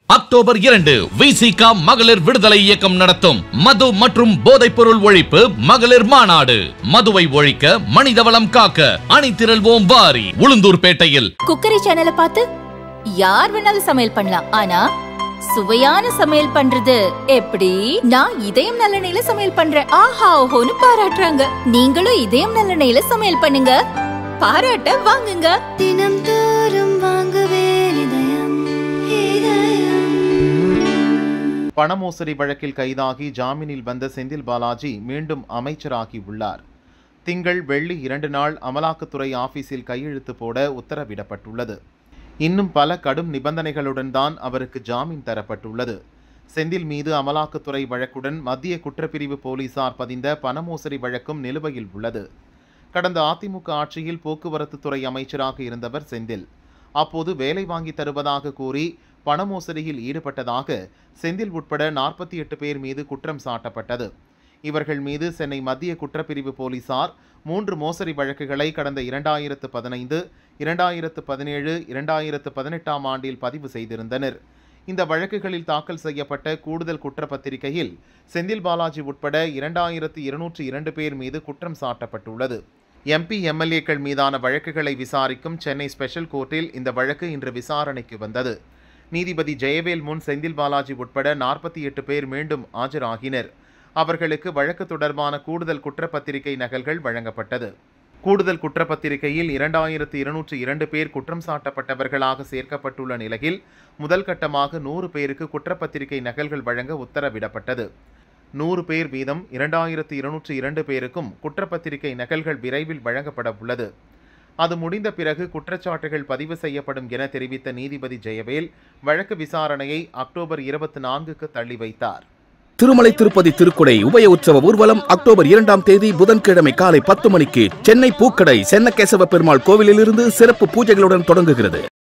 October இரண்டு விசிகா மகளிர் விடுதலை இயக்கம் நடத்தும் மது மற்றும் போதைப் பொருள் ஒழிப்பு மகளிர் மாநாடு மதுவை ஒழிக்க மனிதவளம் காக்க அணிதிரள்வோம் வாரி உளுந்தூர்பேட்டையில் குக்கரி சேனலை பார்த்து யார் வேணாலும் சமையல் பண்ணலாம் ஆனா சுவையான சமையல் பண்றது எப்படி நான் இதயம் நல்லெண்ணெயில சமையல் பண்றேன் ஆஹா ஓஹோன்னு பாராட்டுறாங்க நீங்களும் இதயம் நல்லெண்ணெயில சமையல் பண்ணுங்க பாராட்ட வாங்குங்க தினம் தோறும் வாங்குவே இதயம் இதயம் பண மோசடி வழக்கில் கைதாகி ஜாமீனில் வந்த செந்தில் பாலாஜி மீண்டும் அமைச்சராகி உள்ளார் திங்கள் வெள்ளி இரண்டு நாள் அமலாக்கத்துறை ஆபீஸில் கையெழுத்து போட உத்தரவிடப்பட்டுள்ளது இன்னும் பல கடும் நிபந்தனைகளுடன் தான் அவருக்கு ஜாமீன் தரப்பட்டுள்ளது செந்தில் மீது அமலாக்கத்துறை வழக்குடன் மத்திய குற்றப்பிரிவு போலீசார் பதிந்த பண மோசடி வழக்கும் நிலுவையில் உள்ளது கடந்த அதிமுக ஆட்சியில் போக்குவரத்து துறை அமைச்சராக இருந்தவர் செந்தில் அப்போது வேலை வாங்கி தருவதாக கூறி பண மோசடியில் ஈடுபட்டதாக செந்தில் உட்பட நாற்பத்தி எட்டு பேர் மீது குற்றம் சாட்டப்பட்டது இவர்கள் மீது சென்னை மத்திய குற்றப்பிரிவு போலீசார் மூன்று மோசடி வழக்குகளை கடந்த இரண்டாயிரத்து பதினைந்து இரண்டாயிரத்து பதினேழு இரண்டாயிரத்து பதினெட்டாம் ஆண்டில் பதிவு செய்திருந்தனர் இந்த வழக்குகளில் தாக்கல் செய்யப்பட்ட கூடுதல் குற்றப்பத்திரிகையில் செந்தில் பாலாஜி உட்பட இரண்டாயிரத்து இருநூற்று இரண்டு பேர் மீது குற்றம் சாட்டப்பட்டுள்ளது எம்பி எம்எல்ஏக்கள் மீதான வழக்குகளை விசாரிக்கும் சென்னை ஸ்பெஷல் கோர்ட்டில் இந்த வழக்கு இன்று விசாரணைக்கு வந்தது நீதிபதி ஜெயவேல் முன் செந்தில் பாலாஜி உட்பட நாற்பத்தி எட்டு பேர் மீண்டும் ஆஜராகினர் அவர்களுக்கு வழக்கு தொடர்பான கூடுதல் குற்றப்பத்திரிகை நகல்கள் வழங்கப்பட்டது கூடுதல் குற்றப்பத்திரிகையில் இரண்டாயிரத்து இருநூற்று இரண்டு பேர் குற்றம் சாட்டப்பட்டவர்களாக சேர்க்கப்பட்டுள்ள நிலையில் முதல் கட்டமாக நூறு பேருக்கு குற்றப்பத்திரிகை நகல்கள் வழங்க உத்தரவிடப்பட்டது நூறு பேர் வீதம் இரண்டாயிரத்து இருநூற்று இரண்டு பேருக்கும் குற்றப்பத்திரிகை நகல்கள் விரைவில் வழங்கப்பட உள்ளது அது முடிந்த பிறகு குற்றச்சாட்டுகள் பதிவு செய்யப்படும் என தெரிவித்த நீதிபதி ஜெயவேல் வழக்கு விசாரணையை அக்டோபர் இருபத்தி நான்குக்கு தள்ளி வைத்தார் திருமலை திருப்பதி திருக்குடை உபய உற்சவ ஊர்வலம் அக்டோபர் இரண்டாம் தேதி புதன்கிழமை காலை பத்து மணிக்கு சென்னை பூக்கடை சென்னகேசவ பெருமாள் கோவிலிலிருந்து சிறப்பு பூஜைகளுடன் தொடங்குகிறது